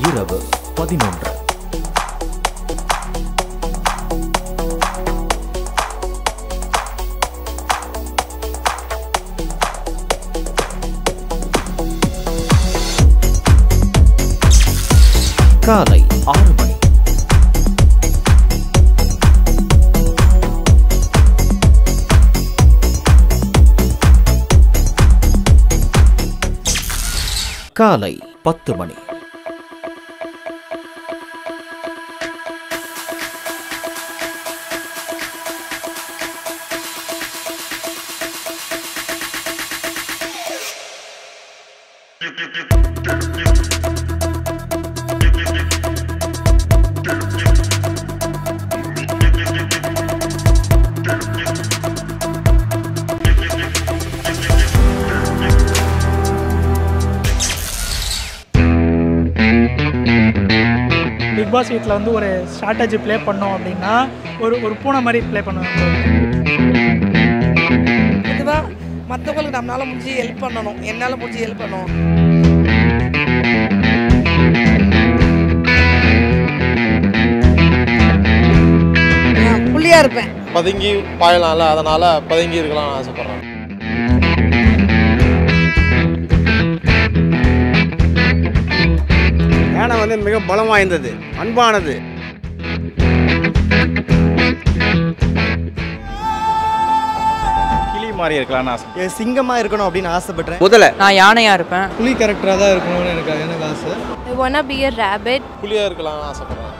இரவு பதினொன்று காலை ஆறு மணி காலை பத்து மணி பிக் பாஸ் வீட்டில் வந்து ஒரு ஸ்ட்ராட்டஜி ப்ளே பண்ணோம் அப்படின்னா ஒரு ஒரு பூனை மாதிரி ப்ளே பண்ணுவாங்க இதுதான் மற்றவங்களுக்கு நம்மளால முடிஞ்சு ஹெல்ப் பண்ணணும் என்னால் முடிஞ்சு ஹெல்ப் பண்ணணும் நான் புள்ளியா இருப்பேன் பதுங்கி பாயலாம்ல அதனால் பதுங்கி இருக்கலாம்னு ஆசைப்பட்றேன் யானை வந்து மிக பலம் வாய்ந்தது அன்பானது கிளி மாதிரி இருக்கலாம்னு ஆசை சிங்கமாக இருக்கணும் அப்படின்னு ஆசைப்படுறேன் முதல்ல நான் யானையாக இருப்பேன் புலி கேரக்டராக தான் இருக்கணும்னு எனக்கு எனக்கு ஆசை I wanna be a rabbit. புலியாக இருக்கலாம்னு ஆசைப்பட்றேன்